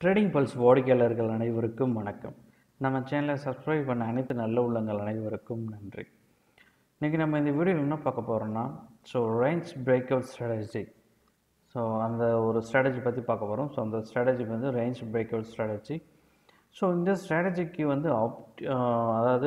trading pulse வாடிக்கையாளர்கள் அனைவருக்கும் வணக்கம் நம்ம சேனலை சப்ஸ்கிரைப் பண்ண அனைத்து நல்ல உள்ளங்கள் அனைவருக்கும் நன்றி இன்றைக்கி நம்ம இந்த வீடியோவில் என்ன பார்க்க போகிறோம்னா so range breakout strategy so அந்த ஒரு ஸ்ட்ராட்டஜி பற்றி பார்க்க போகிறோம் ஸோ அந்த ஸ்ட்ராட்டஜி வந்து range breakout strategy so இந்த ஸ்ட்ராட்டஜிக்கு வந்து ஆப்ட் அதாவது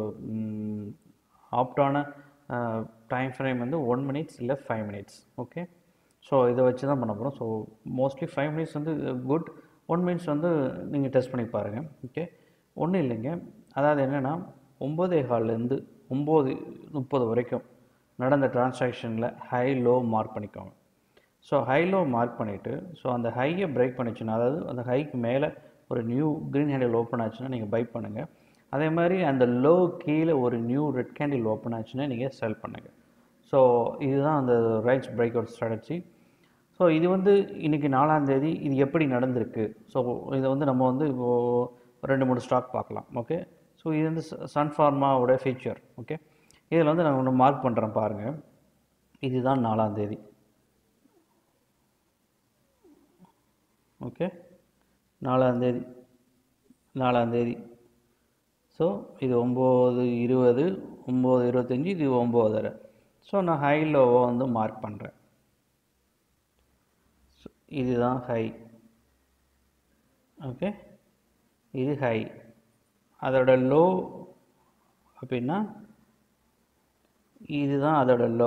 ஆப்டான டைம் ஃப்ரேம் வந்து ஒன் மினிட்ஸ் இல்லை ஃபைவ் மினிட்ஸ் ஓகே ஸோ இதை வச்சு தான் பண்ண போகிறோம் ஸோ மோஸ்ட்லி ஃபைவ் மினிட்ஸ் வந்து குட் ஒன் மினிட்ஸ் வந்து நீங்கள் டெஸ்ட் பண்ணி பாருங்கள் ஓகே ஒன்றும் இல்லைங்க அதாவது என்னென்னா ஒம்போதே ஹால்லேருந்து ஒம்பது முப்பது வரைக்கும் நடந்த டிரான்சாக்ஷனில் ஹை லோ மார்க் பண்ணிக்கோங்க ஸோ ஹை லோ மார்க் பண்ணிவிட்டு ஸோ அந்த ஹையை பிரேக் பண்ணிச்சுன்னா அதாவது அந்த ஹைக்கு மேலே ஒரு நியூ க்ரீன் ஹேண்டில் ஓப்பன் ஆச்சுன்னா நீங்கள் பை பண்ணுங்கள் அதே மாதிரி அந்த லோ கீழே ஒரு நியூ ரெட் கேண்டில் ஓப்பன் ஆச்சுன்னா நீங்கள் செல் பண்ணுங்கள் ஸோ இதுதான் அந்த ரைட்ஸ் பிரேக் அவுட் ஸ்ட்ராட்டஜி ஸோ இது வந்து இன்றைக்கி நாலாந்தேதி இது எப்படி நடந்திருக்கு ஸோ இதை வந்து நம்ம வந்து இப்போது ரெண்டு மூணு ஸ்டாக் பார்க்கலாம் ஓகே ஸோ இது வந்து சன்ஃபார்மாவோட ஃபீச்சர் ஓகே இதில் வந்து நான் ஒன்று மார்க் பண்ணுறேன் பாருங்கள் இதுதான் நாலாந்தேதி ஓகே நாலாந்தேதி நாலாந்தேதி ஸோ இது ஒம்பது இருபது ஒம்பது இருபத்தஞ்சி இது ஒம்போதரை ஸோ நான் ஹை லோவை வந்து மார்க் பண்ணுறேன் இதுதான் ஹை ஓகே இது ஹை அதோட லோ அப்படின்னா இதுதான் அதோட லோ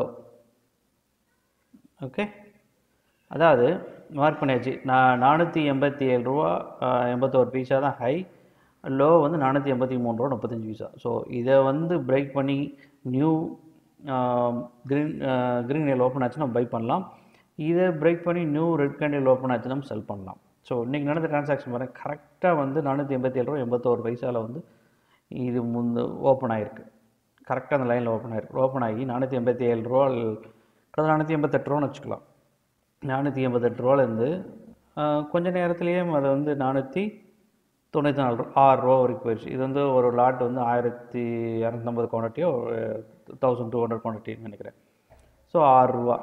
ஓகே அதாவது மார்க் பண்ணியாச்சு நான் நானூற்றி எண்பத்தி ஏழு ரூபா எண்பத்தோரு பைசா தான் ஹை லோ வந்து நானூற்றி எண்பத்தி மூணு ரூபா முப்பத்தஞ்சு பைசா ஸோ இதை வந்து பிரேக் பண்ணி நியூ க்ரீன் க்ரீன் நெல் ஓப்பன் ஆச்சு நம்ம பை பண்ணலாம் இதை பிரேக் பண்ணி நியூ ரெட் கேண்டில் ஓப்பன் ஆச்சு நம்ம செல் பண்ணலாம் ஸோ இன்றைக்கி நடந்த டிரான்சாக்ஷன் பாருங்கள் கரெக்டாக வந்து நானூற்றி எண்பத்தி ஏழு ரூபா எண்பத்தோரு பைசாவில் வந்து இது முந்து ஓப்பன் ஆகிருக்கு கரெக்டாக அந்த லைனில் ஓப்பன் ஆகிருக்கு ஓப்பன் ஆகி நானூற்றி எண்பத்தி ஏழு ரூபா கிட்ட நானூற்றி எண்பத்தெட்டு ரூபான்னு வச்சுக்கலாம் நானூற்றி எண்பத்தெட்டு ரூபாலேருந்து கொஞ்சம் நேரத்துலேயே அதை வந்து நானூற்றி தொண்ணூற்றி நாலு ரூபா ஆறு ரூபா வரைக்கும் போயிடுச்சு இது வந்து ஒரு லாட் வந்து ஆயிரத்தி இரநூத்தம்பது குவான்டிட்டியோ தௌசண்ட் டூ ஹண்ட்ரட் குவான்டிட்டின்னு நினைக்கிறேன் ஸோ ஆறு ரூபா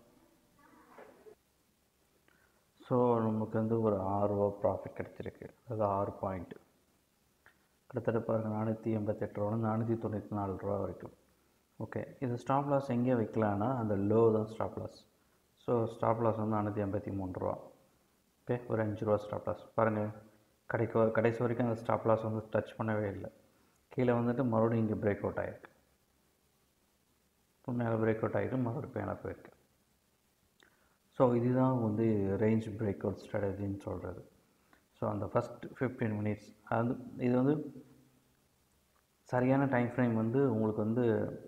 ஸோ நமக்கு வந்து ஒரு ஆறு ரூபா ப்ராஃபிட் கிடச்சிருக்கு அது ஆறு பாயிண்ட்டு கிட்டத்தட்ட பாருங்கள் நானூற்றி எண்பத்தெட்டு ரூபா நானூற்றி தொண்ணூற்றி நாலு ரூபா வரைக்கும் ஓகே இது ஸ்டாப் லாஸ் எங்கே வைக்கலான்னா அந்த லோ தான் stop loss so stop loss வந்து நானூற்றி எண்பத்தி மூணு ரூபா ஓகே ஒரு அஞ்சு ரூபா ஸ்டாப் லாஸ் பாருங்கள் கடைக்கு கடைசி வரைக்கும் அந்த ஸ்டாப் லாஸ் வந்து டச் பண்ணவே இல்லை கீழே வந்துட்டு மறுபடியும் இங்கே பிரேக் அவுட் ஆகிருக்கு இப்போ மேலே பிரேக் அவுட் ஆகிட்டு மறுபடியும் மேலே போயிருக்கு ஸோ இதுதான் வந்து ரேஞ்ச் பிரேக் அவுட் ஸ்ட்ராட்டஜின்னு சொல்கிறது ஸோ அந்த ஃபஸ்ட் ஃபிஃப்டீன் மினிட்ஸ் அது இது வந்து சரியான டைம் ஃப்ரேம் வந்து உங்களுக்கு வந்து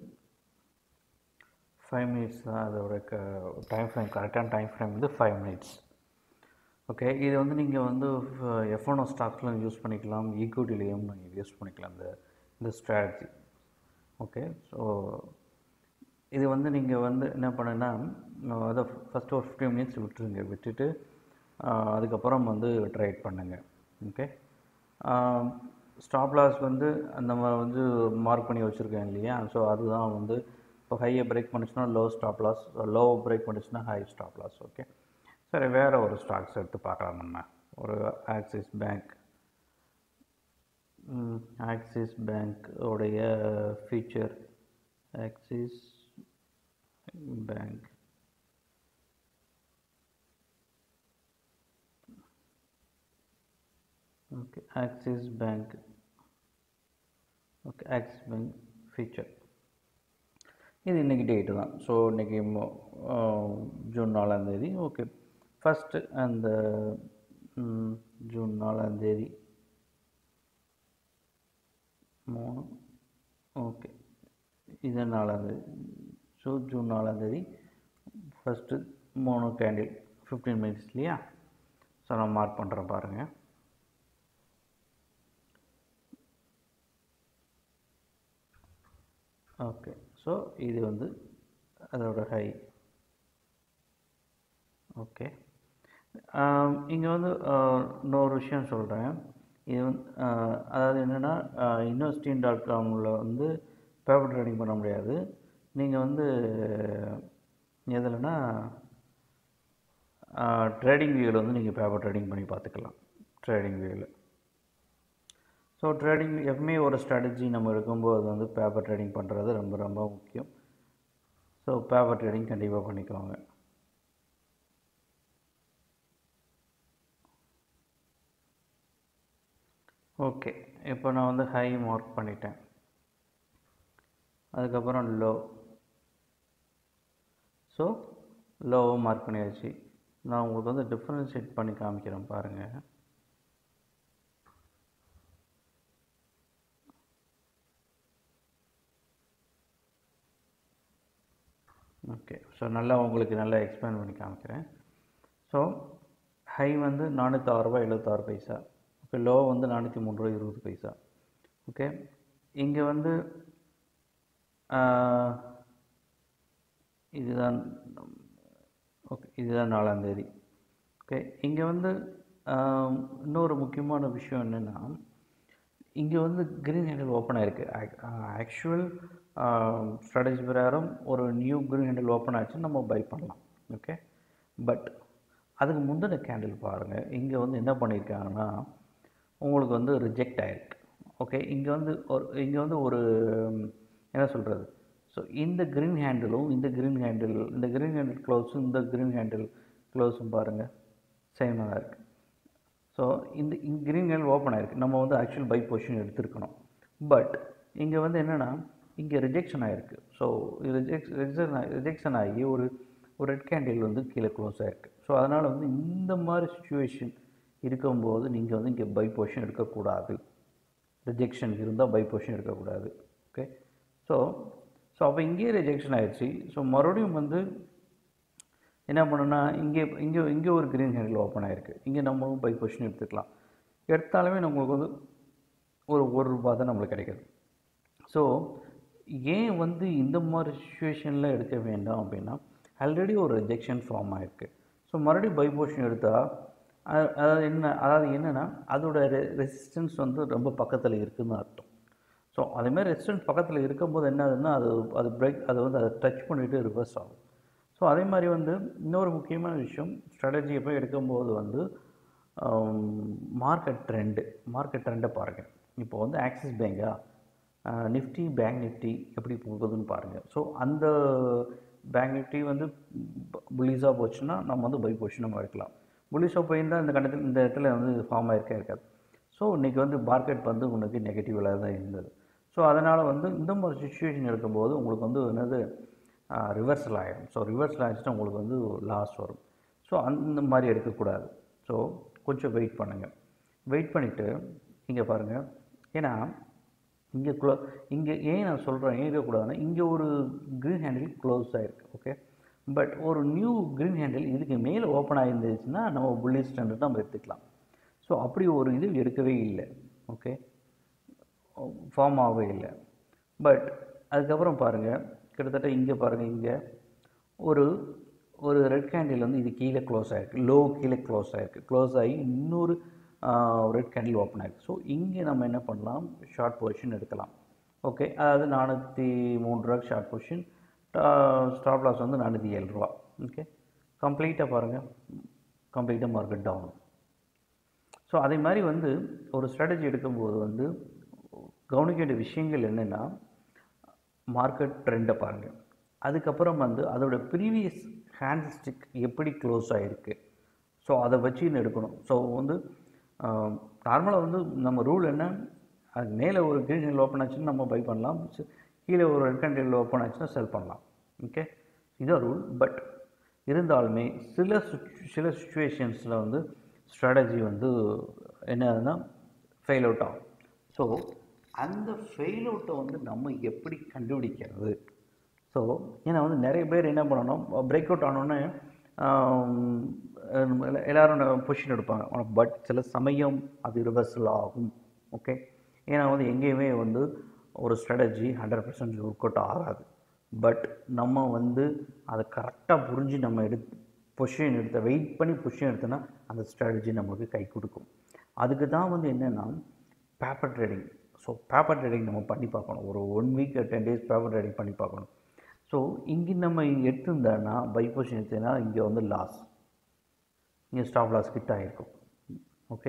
ஃபைவ் மினிட்ஸ் தான் அதோட க டைம் ஃப்ரேம் கரெக்டான டைம் ஃப்ரேம் வந்து ஃபைவ் மினிட்ஸ் ஓகே இது வந்து நீங்கள் வந்து எஃப்ஒனோ ஸ்டாக்ஸ்லாம் யூஸ் பண்ணிக்கலாம் ஈக்விட்டிலையும் நீங்கள் யூஸ் பண்ணிக்கலாம் இந்த இந்த ஸ்ட்ராட்டஜி ஓகே ஸோ இது வந்து நீங்கள் வந்து என்ன பண்ணுன்னா அதை ஃபஸ்ட்டு ஒரு ஃபிஃப்டீன் மினிட்ஸ் விட்டுருங்க விட்டுட்டு அதுக்கப்புறம் வந்து ட்ரேட் பண்ணுங்கள் ஓகே ஸ்டாப் லாஸ் வந்து அந்த மாதிரி வந்து மார்க் பண்ணி வச்சுருக்கேன் இல்லையா ஸோ அதுதான் வந்து இப்போ ஹையை பிரேக் பண்ணிச்சுன்னா low stop loss low break பண்ணிச்சுன்னா ஹை ஸ்டாப் லாஸ் ஓகே சரி வேறு ஒரு ஸ்டாக்ஸ் எடுத்து பார்க்கலாம் நம்ம ஒரு ஆக்சிஸ் பேங்க் ஆக்சிஸ் பேங்க் உடைய future Axis bank okay Axis bank okay Axis bank future இது இன்றைக்கி டேட்டு தான் ஸோ இன்றைக்கி ஜூன் நாலாந்தேதி ஓகே ஃபஸ்ட்டு அந்த ஜூன் நாலாந்தேதி மூணு ஓகே இது நாலாந்தேதி ஸோ ஜூன் நாலாந்தேதி ஃபஸ்ட்டு மூணு கேண்டில் ஃபிஃப்டீன் மினிட்ஸ் இல்லையா ஸோ நான் மார்க் பண்ணுறேன் பாருங்கள் ஓகே ஸோ இது வந்து அதோட ஹை ஓகே இங்கே வந்து இன்னொரு விஷயம் சொல்கிறேன் இது வந்து அதாவது என்னென்னா இன்வெஸ்டின் டாட் காமில் வந்து பேப்பர் ட்ரேடிங் பண்ண முடியாது நீங்கள் வந்து எதுலன்னா ட்ரேடிங் வியூவில் வந்து நீங்கள் பேப்பர் ட்ரேடிங் பண்ணி பார்த்துக்கலாம் ட்ரேடிங் வியூவில் ஸோ ட்ரேடிங் எப்பவுமே ஒரு ஸ்ட்ராட்டஜி நம்ம எடுக்கும்போது வந்து பேப்பர் ட்ரேடிங் பண்ணுறது ரொம்ப ரொம்ப முக்கியம் ஸோ பேப்பர் ட்ரேடிங் கண்டிப்பாக பண்ணிக்கோங்க ஓகே இப்போ நான் வந்து ஹை மார்க் பண்ணிட்டேன் அதுக்கப்புறம் லோ ஸோ லோவை மார்க் பண்ணியாச்சு நான் உங்களுக்கு வந்து டிஃப்ரென்ஷியேட் பண்ணி காமிக்கிறேன் பாருங்கள் ஓகே ஸோ நல்லா உங்களுக்கு நல்லா எக்ஸ்பிளைன் பண்ணி காமிக்கிறேன் ஸோ ஹை வந்து நானூற்றி ரூபா எழுபத்தாறு பைசா ஓகே லோ வந்து நானூற்றி மூணு ரூபா இருபது பைசா ஓகே இங்கே வந்து ஆஹ், இதுதான் ஓகே இதுதான் நாலாந்தேதி ஓகே இங்கே வந்து ஆஹ், இன்னொரு முக்கியமான விஷயம் என்னென்னா இங்கே வந்து க்ரீன் ஹேண்டில் ஓப்பன் ஆயிருக்கு ஆக்சுவல் ஸ்ட்ராட்டஜி பிரகாரம் ஒரு நியூ க்ரீன் ஹேண்டில் ஓப்பன் ஆச்சு நம்ம பை பண்ணலாம் ஓகே பட் அதுக்கு முந்தின கேண்டில் பாருங்கள் இங்கே வந்து என்ன பண்ணியிருக்காங்கன்னா உங்களுக்கு வந்து ரிஜெக்ட் ஆயிருக்கு ஓகே இங்கே வந்து ஒரு இங்கே வந்து ஒரு ம், என்ன சொல்கிறது ஸோ இந்த க்ரீன் ஹேண்டிலும் இந்த க்ரீன் ஹேண்டில் இந்த க்ரீன் ஹேண்டில் க்ளோஸும் இந்த க்ரீன் ஹேண்டில் க்ளோஸும் பாருங்கள் சேமாக தான் இருக்குது ஸோ இந்த இங்கே க்ரீன் ஹேண்டில் ஓப்பன் ஆயிருக்கு நம்ம வந்து ஆக்சுவல் பை பொசிஷன் எடுத்திருக்கணும் பட் இங்கே வந்து என்னென்னா இங்கே ரிஜெக்ஷன் ஆகிருக்கு ஸோ ரிஜெக்ட் ரிஜெக்ஷன் ரிஜெக்ஷன் ஆகி ஒரு ஒரு ரெட் கேண்டில் வந்து கீழே க்ளோஸ் ஆகிருக்கு ஸோ அதனால் வந்து இந்த மாதிரி சுச்சுவேஷன் இருக்கும்போது நீங்கள் வந்து இங்கே பை பொசிஷன் எடுக்கக்கூடாது ரிஜெக்ஷன் இருந்தால் பை பொசிஷன் எடுக்கக்கூடாது ஓகே ஸோ ஸோ அப்போ இங்கேயே ரிஜெக்ஷன் ஆயிடுச்சு ஸோ மறுபடியும் வந்து என்ன பண்ணுன்னா இங்கே இங்கே இங்கே ஒரு க்ரீன் ஹேண்டில் ஓப்பன் ஆயிருக்கு இங்கே நம்ம பை பொசிஷன் எடுத்துக்கலாம் எடுத்தாலுமே நம்மளுக்கு வந்து ஒரு ஒரு ரூபா தான் நம்மளுக்கு கிடைக்குது ஸோ ஏன் வந்து இந்த மாதிரி சுச்சுவேஷனில் எடுக்க வேண்டாம் அப்படின்னா ஆல்ரெடி ஒரு ரிஜெக்ஷன் ஃபார்ம் ஆயிருக்கு ஸோ மறுபடியும் பை பொசிஷன் எடுத்தால் அ- அதாவது என்ன அதாவது என்னென்னா அதோட ரெசிஸ்டன்ஸ் வந்து ரொம்ப பக்கத்தில் இருக்குதுன்னு அர்த்தம் ஸோ அதேமாதிரி ரெசிஸ்டன்ஸ் பக்கத்தில் இருக்கும்போது என்ன ஆகுதுன்னா அது அது பிரேக் அது வந்து அதை டச் பண்ணிவிட்டு ரிவர்ஸ் ஆகும் ஸோ அதே மாதிரி வந்து இன்னொரு முக்கியமான விஷயம் ஸ்ட்ராட்டஜி எப்போ எடுக்கும்போது வந்து மார்க்கெட் ட்ரெண்டு மார்க்கெட் ட்ரெண்டை பாருங்கள் இப்போ வந்து ஆக்சிஸ் பேங்கா நிஃப்டி பேங்க் நிஃப்டி எப்படி போகுதுன்னு பாருங்கள் ஸோ அந்த பேங்க் நிஃப்டி வந்து புலிஸாக போச்சுன்னா நம்ம வந்து பை பொசிஷன் நம்ம எடுக்கலாம் புலிஸாக போயிருந்தால் இந்த கண்டத்தில் இந்த இடத்துல வந்து ஃபார்ம் ஆயிருக்கே இருக்காது ஸோ இன்றைக்கி வந்து மார்க்கெட் வந்து உனக்கு நெகட்டிவில் தான் இருந்தது ஸோ அதனால் வந்து இந்த மாதிரி சுச்சுவேஷன் எடுக்கும்போது உங்களுக்கு வந்து என்னது ரிவர்சல் ஆகிடும் ஸோ ரிவர்சல் ஆகிடுச்சுன்னா உங்களுக்கு வந்து லாஸ் வரும் ஸோ அந்த மாதிரி எடுக்கக்கூடாது ஸோ கொஞ்சம் வெயிட் பண்ணுங்கள் வெயிட் பண்ணிவிட்டு இங்கே பாருங்கள் ஏன்னா இங்கே க்ளோ இங்கே ஏன் நான் சொல்கிறேன் ஏன் இருக்கக்கூடாதுன்னா இங்கே ஒரு க்ரீன் ஹேண்டில் க்ளோஸ் ஆகிருக்கு ஓகே பட் ஒரு நியூ க்ரீன் ஹேண்டில் இதுக்கு மேலே ஓப்பன் ஆகிருந்துச்சுன்னா நம்ம புல்லிஸ் ஸ்டாண்டர்ட் நம்ம எடுத்துக்கலாம் ஸோ அப்படி ஒரு இது எடுக்கவே இல்லை ஓகே ஃபார்ம் ஆகவே இல்லை பட் அதுக்கப்புறம் பாருங்கள் கிட்டத்தட்ட இங்கே பாருங்கள் இங்கே ஒரு ஒரு ரெட் கேண்டில் வந்து இது கீழே க்ளோஸ் ஆகிருக்கு லோ கீழே க்ளோஸ் ஆகிருக்கு க்ளோஸ் ஆகி இன்னொரு ரெட் கேண்டில் ஓப்பன் ஆகிருக்கு ஸோ இங்கே நம்ம என்ன பண்ணலாம் ஷார்ட் பொசிஷன் எடுக்கலாம் ஓகே அதாவது நானூற்றி மூணு ரூபா ஷார்ட் பொசிஷன் ஸ்டாப் லாஸ் வந்து நானூற்றி ஏழு ரூபா ஓகே கம்ப்ளீட்டாக பாருங்கள் கம்ப்ளீட்டாக மார்க்கெட் டவுன் ஸோ அதே மாதிரி வந்து ஒரு ஸ்ட்ராட்டஜி எடுக்கும்போது வந்து கவனிக்க வேண்டிய விஷயங்கள் என்னென்னா மார்க்கெட் ட்ரெண்டை பாருங்கள் அதுக்கப்புறம் வந்து அதோட ப்ரீவியஸ் ஹேண்ட் ஸ்டிக் எப்படி க்ளோஸ் ஆகிருக்கு ஸோ அதை வச்சு எடுக்கணும் ஸோ வந்து நார்மலாக வந்து நம்ம ரூல் என்ன அது மேலே ஒரு க்ரீன் ஹேண்டில் ஓப்பன் ஆச்சுன்னா நம்ம பை பண்ணலாம் சி- கீழே ஒரு ரெட் ஹேண்டில் ஓப்பன் ஆச்சுன்னா செல் பண்ணலாம் ஓகே இதான் ரூல் பட் இருந்தாலுமே சில சுச்- சில சுச்சுவேஷன்ஸில் வந்து ஸ்ட்ராட்டஜி வந்து என்ன ஆகுதுன்னா ஃபெயில் அவுட் ஆகும் ஸோ அந்த ஃபெயில் அவுட்டை வந்து நம்ம எப்படி கண்டுபிடிக்கிறது ஸோ ஏன்னா வந்து நிறைய பேர் என்ன பண்ணணும் பிரேக் அவுட் ஆனோடனே எல்லோரும் பொசிஷன் எடுப்பாங்க பட் சில சமயம் அது ரிவர்சல் ஆகும் ஓகே ஏன்னா வந்து எங்கேயுமே வந்து ஒரு strategy hundred percent work out ஆகாது பட் நம்ம வந்து அதை கரெக்டாக புரிஞ்சு நம்ம எடுத்து பொசிஷன் எடுத்த வெயிட் பண்ணி பொசிஷன் எடுத்தோன்னா அந்த ஸ்ட்ராட்டஜி நம்மளுக்கு கை கொடுக்கும் அதுக்கு தான் வந்து என்னென்னா paper trading so paper trading நம்ம பண்ணி பார்க்கணும் ஒரு one week ten days paper trading பண்ணி பார்க்கணும் ஸோ இங்கே நம்ம எடுத்திருந்தோன்னா பை பொசிஷன் எடுத்தோன்னா இங்கே வந்து லாஸ் இங்கே ஸ்டாப் லாஸ் கிட்ட ஆகிருக்கும் ஓகே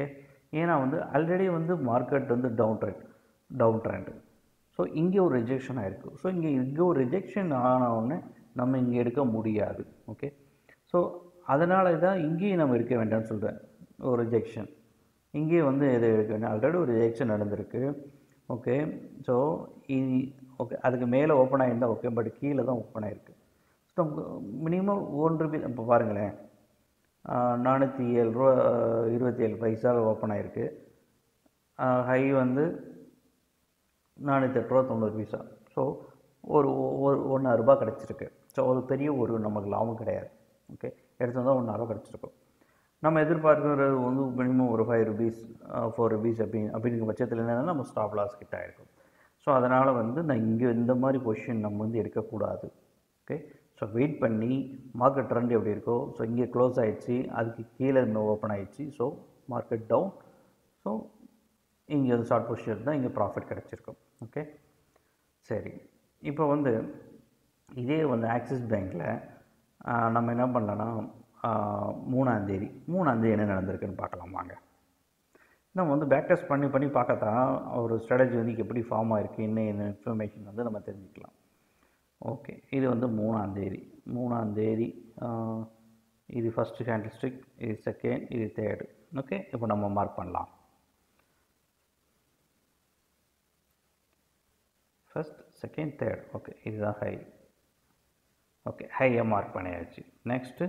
ஏன்னா வந்து ஆல்ரெடி வந்து மார்க்கெட் வந்து down trend down trend so இங்கே ஒரு ரிஜெக்ஷன் ஆகிருக்கு ஸோ இங்கே இங்கே ஒரு ரிஜெக்ஷன் ஆன உடனே நம்ம இங்கே எடுக்க முடியாது ஓகே ஸோ அதனால தான் இங்கேயும் நம்ம எடுக்க வேண்டாம்னு சொல்கிறேன் ஒரு ரிஜெக்ஷன் இங்கேயே வந்து எது எடுக்க வேண்டாம் ஆல்ரெடி ஒரு ரிஜெக்ஷன் நடந்திருக்கு ஓகே ஸோ ஓகே அதுக்கு மேலே ஓப்பன் ஆகியிருந்தால் ஓகே பட் கீழே தான் ஓப்பன் ஆகிருக்கு ஸோ மினிமம் ஒன் ருபி இப்போ பாருங்களேன் நானூற்றி ஏழு ரூபா இருபத்தி ஏழு பைசாவில் ஓப்பன் ஆகிருக்கு ஹை வந்து நானூற்றெட்டு ரூபா தொண்ணூறு பைசா ஸோ ஒரு ஒரு ஒன்றாயிரரூபா கிடச்சிருக்கு ஸோ ஒரு பெரிய ஒரு நமக்கு லாபம் கிடையாது ஓகே எடுத்து வந்தால் ஒன்றாயிரம் கிடச்சிருக்கும் நம்ம எதிர்பார்க்குறது வந்து மினிமம் ஒரு ஃபைவ் ருபீஸ் ஃபோர் ருபீஸ் அப்படின்னு அப்படிங்கிற பட்சத்தில் என்னென்னா நம்ம ஸ்டாப் லாஸ் கிட்ட ஆகிருக்கும் ஸோ அதனால் வந்து நான் இங்கே இந்த மாதிரி பொசிஷன் நம்ம வந்து எடுக்கக்கூடாது ஓகே ஸோ வெயிட் பண்ணி மார்க்கெட் ட்ரெண்ட் எப்படி இருக்கோ ஸோ இங்கே க்ளோஸ் ஆகிடுச்சு அதுக்கு கீழே இன்னும் ஓப்பன் ஆகிடுச்சு ஸோ மார்க்கெட் டவுன் ஸோ இங்கே வந்து ஷார்ட் பொசிஷன் இருந்தால் இங்கே ப்ராஃபிட் கிடச்சிருக்கும் ஓகே சரி இப்போ வந்து இதே வந்து ஆக்சிஸ் பேங்க்கில் நம்ம என்ன பண்ணலன்னா மூணாந்தேதி மூணாந்தேதி என்ன நடந்திருக்குன்னு பார்க்கலாம் வாங்க நம்ம வந்து பேக் டெஸ்ட் பண்ணி பண்ணி பார்க்கத்தான் ஒரு ஸ்ட்ராட்டஜி வந்து எப்படி ஃபார்ம் ஆகிருக்கு என்ன என்ன இன்ஃபர்மேஷன் வந்து நம்ம தெரிஞ்சுக்கலாம் ஓகே இது வந்து மூணாந்தேதி மூணாந்தேதி இது ஃபஸ்ட்டு கேண்டில்ஸ்டிக் இது செகண்ட் இது தேர்டு ஓகே இப்போ நம்ம மார்க் பண்ணலாம் ஃபஸ்ட் செகண்ட் தேர்ட் ஓகே இதுதான் ஹை ஓகே ஹையை மார்க் பண்ணியாச்சு நெக்ஸ்ட்டு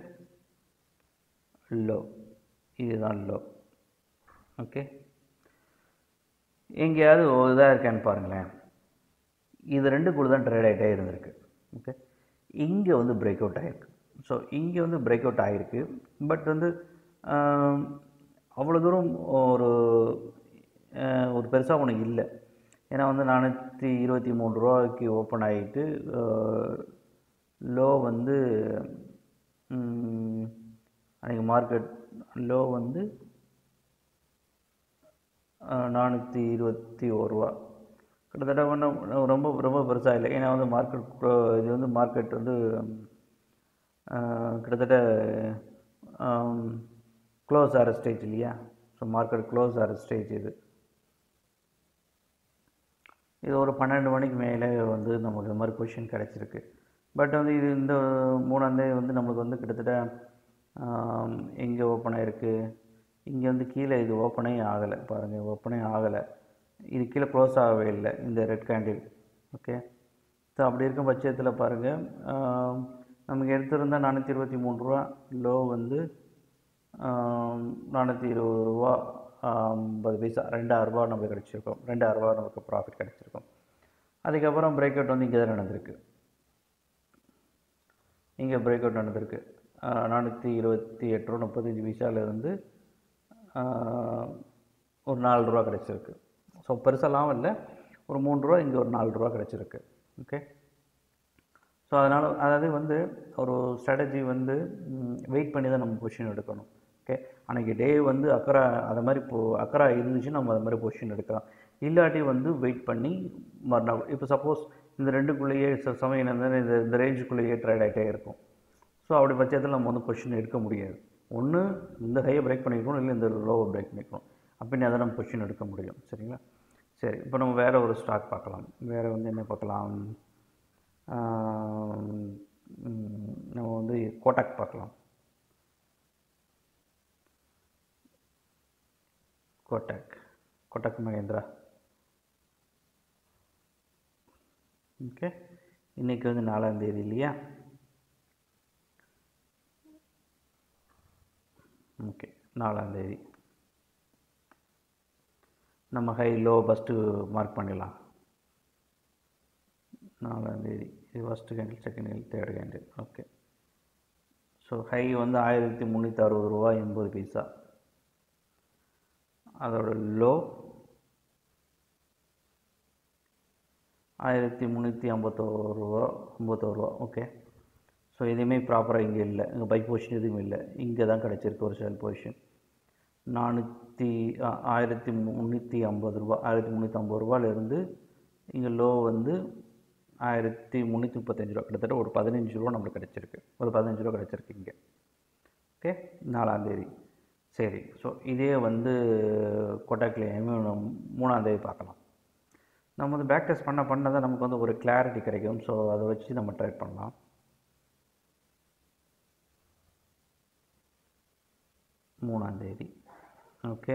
லோ இதுதான் லோ ஓகே எங்கேயாவது இதாக இருக்கான்னு பாருங்களேன் இது ரெண்டு கூட தான் ட்ரேட் ஆகிட்டே இருந்திருக்கு ஓகே இங்கே வந்து பிரேக் அவுட் ஆகிருக்கு ஸோ இங்கே வந்து பிரேக் அவுட் ஆகிருக்கு பட் வந்து அவ்வளோ தூரம் ஒரு ஒரு பெருசாக ஒன்று இல்லை ஏன்னா வந்து நானூற்றி இருபத்தி மூணு ரூபாய்க்கு ஓப்பன் ஆகிட்டு லோ வந்து அன்றைக்கி மார்க்கெட் லோ வந்து நானூற்றி இருபத்தி ஒரு ரூபா கிட்டத்தட்ட ஒன்றும் ரொம்ப ரொம்ப பெருசாக இல்லை ஏன்னா வந்து மார்க்கெட் இது வந்து மார்க்கெட் வந்து கிட்டத்தட்ட க்ளோஸ் ஆகிற ஸ்டேஜ் இல்லையா ஸோ மார்க்கெட் க்ளோஸ் ஆகிற ஸ்டேஜ் இது இது ஒரு பன்னெண்டு மணிக்கு மேலே வந்து நமக்கு இது மாதிரி பொசிஷன் கிடச்சிருக்கு பட் வந்து இது இந்த மூணாந்தேதி வந்து நம்மளுக்கு வந்து கிட்டத்தட்ட எங்கே ஓப்பன் ஆகிருக்கு இங்கே வந்து கீழே இது ஓப்பனே ஆகலை பாருங்கள் ஓப்பனே ஆகலை இது கீழே க்ளோஸ் ஆகவே இல்லை இந்த ரெட் கேண்டில் ஓகே ஸோ அப்படி இருக்கும் பட்சத்தில் பாருங்கள் நமக்கு எடுத்திருந்தால் நானூற்றி இருபத்தி மூணு ரூபா லோ வந்து நானூற்றி இருபது ரூபா ஐம்பது பைசா ரெண்டாயிரரூபா நமக்கு கிடச்சிருக்கோம் ரெண்டாயிரரூபா நமக்கு ப்ராஃபிட் கிடச்சிருக்கும் அதுக்கப்புறம் பிரேக் அவுட் வந்து இங்கே தான் நடந்திருக்கு இங்கே பிரேக் அவுட் நடந்திருக்கு நானூற்றி இருபத்தி எட்டு ரூபா முப்பத்தஞ்சு பைசாலேருந்து ஒரு நாலு ரூபா கிடச்சிருக்கு ஸோ பெருசாலாம் இல்லை ஒரு மூணு ரூபா இங்கே ஒரு நாலு ரூபா கிடச்சிருக்கு ஓகே ஸோ அதனால் அதாவது வந்து ஒரு ஸ்ட்ராட்டஜி வந்து வெயிட் பண்ணி தான் நம்ம பொசிஷன் எடுக்கணும் ஓகே அன்றைக்கி டே வந்து அக்கரா அதை மாதிரி இப்போ அக்கரா இருந்துச்சு நம்ம அது மாதிரி பொசிஷன் எடுக்கலாம் இல்லாட்டி வந்து வெயிட் பண்ணி மறுநாள் இப்போ சப்போஸ் இந்த ரெண்டுக்குள்ளேயே சமயம் இந்த இந்த ரேஞ்சுக்குள்ளேயே ட்ரேட் ஆகிட்டே இருக்கும் ஸோ அப்படி பட்சத்தில் நம்ம வந்து பொசிஷன் எடுக்க முடியாது ஒன்று இந்த ஹையை பிரேக் பண்ணிக்கணும் இல்லை இந்த லோவை பிரேக் பண்ணிக்கணும் அப்படின்னு அதை நம்ம பொசிஷன் எடுக்க முடியும் சரிங்களா சரி இப்போ நம்ம வேறு ஒரு ஸ்டாக் பார்க்கலாம் வேறு வந்து என்ன பார்க்கலாம் நம்ம வந்து கோட்டாக் பார்க்கலாம் கோட்டாக் கோட்டாக் மகேந்திரா ஓகே இன்றைக்கி வந்து நாலாந்தேதி இல்லையா ஓகே நாலாந்தேதி நம்ம ஹை லோ ஃபஸ்ட்டு மார்க் பண்ணிடலாம் நாலாந்தேதி இது first candle second candle third candle okay so high வந்து ஆயிரத்தி முந்நூற்றி அறுபது ரூபா எண்பது பைசா அதோட லோ ஆயிரத்தி முந்நூற்றி ஐம்பத்தோரு ரூபா ஐம்பத்தோரு ரூபா ஓகே ஸோ எதுவுமே ப்ராப்பராக இங்கே இல்லை இங்கே பை பொசிஷன் எதுவும் இல்லை இங்கே தான் கிடச்சிருக்கு ஒரு சேல் பொசிஷன் நானூற்றி ஆயிரத்தி முந்நூற்றி ஐம்பது ரூபா ஆயிரத்தி முந்நூற்றி ஐம்பது ரூபாலேருந்து இங்கே லோ வந்து ஆயிரத்தி முந்நூற்றி முப்பத்தஞ்சு ரூபா கிட்டத்தட்ட ஒரு பதினஞ்சு ரூபா நம்மளுக்கு கிடச்சிருக்கு ஒரு பதினஞ்சு ரூபா கிடச்சிருக்கு இங்கே ஓகே நாலாந்தேதி சரி ஸோ இதே வந்து கொட்டாக்லேயுமே மூணாந்தேதி பார்க்கலாம் நம்ம வந்து பேக் டெஸ்ட் பண்ண பண்ண தான் நமக்கு வந்து ஒரு கிளாரிட்டி கிடைக்கும் ஸோ அதை வச்சு நம்ம ட்ரை பண்ணலாம் மூணாந்தேதி ஓகே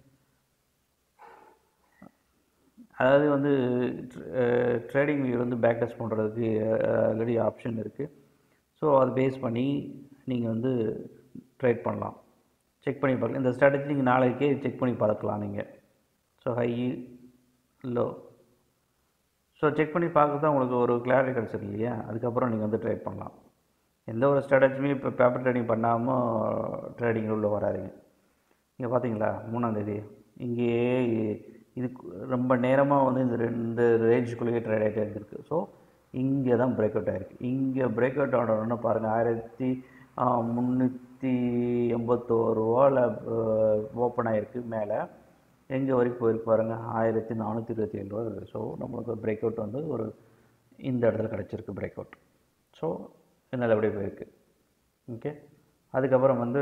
அதாவது வந்து ட்ரேடிங் வியூ வந்து பேக் டெஸ்ட் பண்ணுறதுக்கு ஆல்ரெடி ஆப்ஷன் இருக்குது ஸோ அது பேஸ் பண்ணி நீங்கள் வந்து ட்ரேட் பண்ணலாம் செக் பண்ணி பார்க்கலாம் இந்த ஸ்ட்ராட்டஜி நீங்கள் நாளைக்கே செக் பண்ணி பார்க்கலாம் நீங்கள் so high low so check பண்ணி பார்க்க தான் உங்களுக்கு ஒரு கிளாரிட்டி கிடச்சிருக்கு இல்லையா அதுக்கப்புறம் நீங்கள் வந்து ட்ரேட் பண்ணலாம் எந்த ஒரு ஸ்ட்ராட்டஜியுமே இப்போ பேப்பர் ட்ரேடிங் பண்ணாமல் ட்ரேடிங் உள்ள வராதுங்க இங்கே பார்த்தீங்களா மூணாந்தேதி இங்கேயே இது ரொம்ப நேரமாக வந்து இந்த ரெண்டு ரேஞ்சுக்குள்ளேயே ட்ரேட் ஆகிட்டே இருந்திருக்கு ஸோ இங்கே தான் பிரேக் அவுட் ஆகிருக்கு இங்கே பிரேக் அவுட் ஆனோடனே பாருங்கள் ஆயிரத்தி முந்நூற்றி எண்பத்தோரு ரூபாவில் ஓப்பன் ஆகிருக்கு மேலே எங்கே வரைக்கும் போயிருக்கு பாருங்கள் ஆயிரத்தி நானூற்றி இருபத்தி ஏழு ரூபா இருக்குது ஸோ நம்மளுக்கு பிரேக் அவுட் வந்து ஒரு இந்த இடத்துல கிடச்சிருக்கு பிரேக் அவுட் ஸோ நல்லபடியாக போயிருக்கு ஓகே அதுக்கப்புறம் வந்து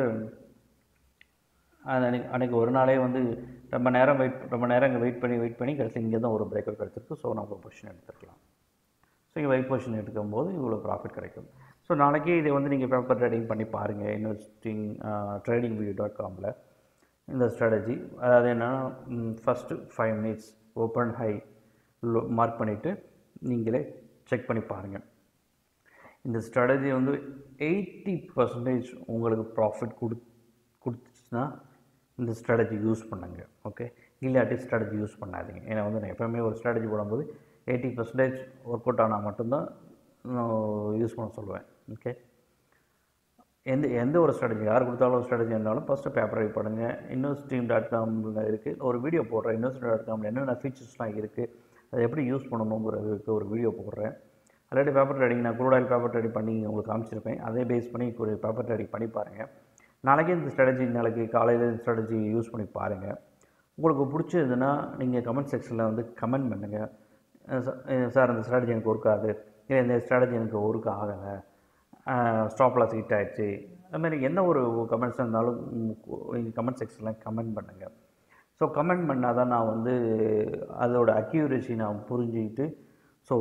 அது அன்றைக்கி அன்றைக்கி ஒரு நாளே வந்து ரொம்ப நேரம் வெயிட் ரொம்ப நேரம் இங்கே வெயிட் பண்ணி வெயிட் பண்ணி கடைசி இங்கே தான் ஒரு பிரேக் அவுட் கிடச்சிருக்கு ஸோ நம்ம பொசிஷன் எடுத்துக்கலாம் ஸோ இங்கே வெயிட் பொசிஷன் எடுக்கும்போது இவ்வளோ ப்ராஃபிட் கிடைக்கும் ஸோ நாளைக்கு இதை வந்து நீங்கள் பேப்பர் ட்ரேடிங் பண்ணி பாருங்கள் இன்வெஸ்டிங் ட்ரேடிங் வியூ டாட் காமில் இந்த ஸ்ட்ராட்டஜி அதாவது என்னென்னா first five minutes open high low mark பண்ணிவிட்டு நீங்களே செக் பண்ணி பாருங்கள் இந்த ஸ்ட்ராட்டஜி வந்து எயிட்டி பர்சன்டேஜ் உங்களுக்கு ப்ராஃபிட் கொடு கொடுத்துச்சுன்னா இந்த ஸ்ட்ராட்டஜி யூஸ் பண்ணுங்க ஓகே இல்லாட்டி ஸ்ட்ராட்டஜி யூஸ் பண்ணாதீங்க ஏன்னா வந்து நான் எப்போவுமே ஒரு ஸ்ட்ராட்டஜி போடும்போது எயிட்டி பர்சன்டேஜ் ஒர்க் அவுட் ஆனால் மட்டும்தான் யூஸ் பண்ண சொல்லுவேன் ஓகே எந்த எந்த ஒரு ஸ்ட்ராட்டஜி யார் கொடுத்தாலும் ஒரு ஸ்ட்ராட்டஜி இருந்தாலும் ஃபஸ்ட்டு பேப்பர் ரைட் பண்ணுங்கள் இன்வெஸ்டிங் டாட் காமில் இருக்குது ஒரு வீடியோ போடுறேன் இன்வெஸ்டிங் டாட் காமில் என்னென்ன ஃபீச்சர்ஸ்லாம் இருக்குது அதை எப்படி யூஸ் பண்ணணுங்கிறதுக்கு ஒரு வீடியோ போடுறேன் ஆல்ரெடி பேப்பர் ட்ரேடிங் நான் குரூட் ஆயில் பேப்பர் ட்ரேடிங் பண்ணி உங்களுக்கு காமிச்சிருப்பேன் அதே பேஸ் பண்ணி ஒரு பேப்பர் ட்ரேடிங் பண்ணி பாருங்கள் நாளைக்கே இந்த ஸ்ட்ராட்டஜி நாளைக்கு காலையில் இந்த ஸ்ட்ராட்டஜி யூஸ் பண்ணி பாருங்கள் உங்களுக்கு பிடிச்சதுன்னா நீங்கள் கமெண்ட் செக்ஷனில் வந்து கமெண்ட் பண்ணுங்கள் சார் இந்த ஸ்ட்ராட்டஜி எனக்கு ஒர்க் ஆகுது இல்லை இந்த ஸ்ட்ராட்டஜி எனக்கு ஒர்க் ஆகலை ஸ்டாப் லாஸ் ஹிட் ஆகிடுச்சு அதுமாதிரி என்ன ஒரு கமெண்ட்ஸ் இருந்தாலும் நீங்கள் கமெண்ட் செக்ஷனில் கமெண்ட் பண்ணுங்கள் ஸோ கமெண்ட் பண்ணால் தான் நான் வந்து அதோட அக்யூரேசி நான் புரிஞ்சுக்கிட்டு ஸோ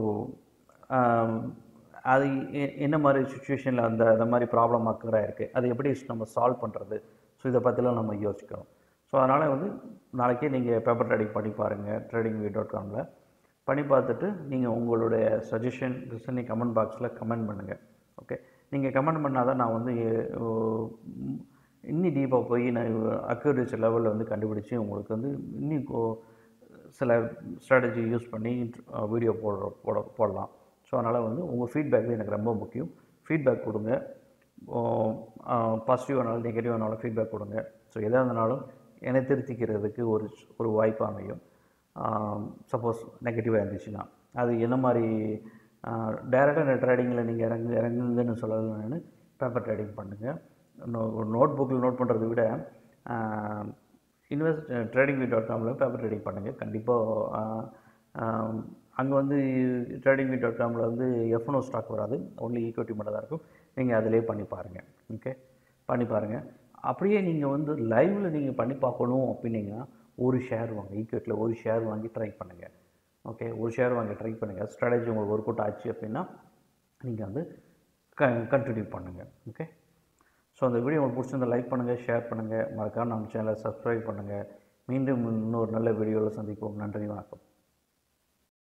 அது எ- என்ன மாதிரி சுச்சுவேஷனில் அந்த அந்த மாதிரி ப்ராப்ளம் அக்கராக இருக்குது அதை எப்படி நம்ம சால்வ் பண்ணுறது ஸோ இதை பற்றிலாம் நம்ம யோசிக்கணும் ஸோ அதனால் வந்து நாளைக்கே நீங்கள் பேப்பர் ட்ரேடிங் பண்ணி பாருங்கள் ட்ரேடிங் வி டாட் காமில் பண்ணி பார்த்துட்டு நீங்கள் உங்களுடைய சஜஷன் ரிசனி கமெண்ட் பாக்ஸில் கமெண்ட் பண்ணுங்கள் ஓகே நீங்கள் கமெண்ட் பண்ணால் தான் நான் வந்து அஹ், இன்னும் டீப்பாக போய் நான் அக்யூரேசி லெவலில் வந்து கண்டுபிடிச்சி உங்களுக்கு வந்து இன்னும் கொ- சில ஸ்ட்ராட்டஜி யூஸ் பண்ணி வீடியோ போடுற போட போடலாம் ஸோ அதனால் வந்து உங்கள் ஃபீட்பேக் எனக்கு ரொம்ப முக்கியம் ஃபீட்பேக் கொடுங்க பாசிட்டிவானாலும் நெகட்டிவானாலும் ஃபீட்பேக் கொடுங்க ஸோ எதாக இருந்தாலும் என்னை திருத்திக்கிறதுக்கு ஒரு ஒரு வாய்ப்பு அமையும் சப்போஸ் நெகட்டிவாக இருந்துச்சுன்னா அது என்ன மாதிரி டைரெக்டாக ட்ரேடிங்கில் நீங்கள் இறங்கு இறங்குங்கன்னு சொல்லலைன்னு பேப்பர் ட்ரேடிங் பண்ணுங்கள் ஒரு நோட் புக்கில் நோட் பண்ணுறதை விட இன்வெஸ்ட் ட்ரேடிங் வீ டாட் காமில் பேப்பர் ட்ரேடிங் பண்ணுங்கள் கண்டிப்பாக அங்கே வந்து ட்ரேடிங் வீ டாட் காமில் வந்து எஃப்னோ ஸ்டாக் வராது ஒன்லி ஈக்விட்டி மட்டும் தான் இருக்கும் நீங்கள் அதிலே பண்ணி பாருங்கள் ஓகே பண்ணி பாருங்கள் அப்படியே நீங்கள் வந்து லைவில் நீங்கள் பண்ணி பார்க்கணும் அப்படின்னீங்கன்னா ஒரு ஷேர் வாங்க ஈக்விட்டியில் ஒரு ஷேர் வாங்கி ட்ரை பண்ணுங்கள் ஓகே ஒரு ஷேர் வாங்கி ட்ரை பண்ணுங்கள் ஸ்ட்ராட்டஜி உங்களுக்கு ஒர்க் அவுட் ஆச்சு அப்படின்னா நீங்கள் வந்து க கண்டினியூ பண்ணுங்கள் ஓகே ஸோ அந்த வீடியோ உங்களுக்கு பிடிச்சிருந்தா லைக் பண்ணுங்கள் ஷேர் பண்ணுங்கள் மறக்காம நம்ம சேனலை சப்ஸ்கிரைப் பண்ணுங்கள் மீண்டும் இன்னொரு நல்ல வீடியோவில் சந்திப்போம் நன்றி வணக்கம்